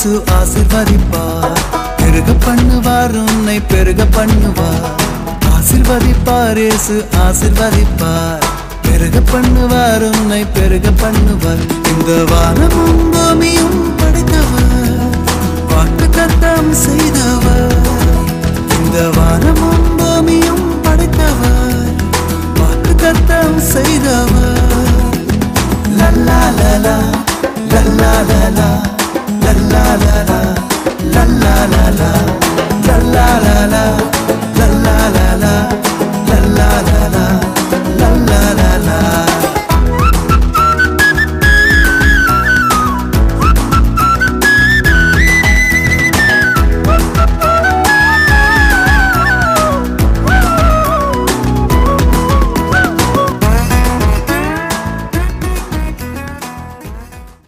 இயேசு ஆசிர்வதிப்பார் பெருக பண்ணுவார் உன்னை பெருக பண்ணுவார் ஆசிர்வதிப்பார் இயேசு ஆசிர்வதிப்பார் பெருக பண்ணுவார் உன்னை பெருக பண்ணுவார் இந்த வானமும் பூமியும் படைத்தவர் வாக்கு தத்தம் செய்தவர் இந்த வானமும் பூமியும் படைத்தவர் வாக்கு தத்தம் செய்தவர் லல்லா லலா லல்லா லலா லல்லா லலா லல்லா லலா லல்லா லலா லல்லா லலா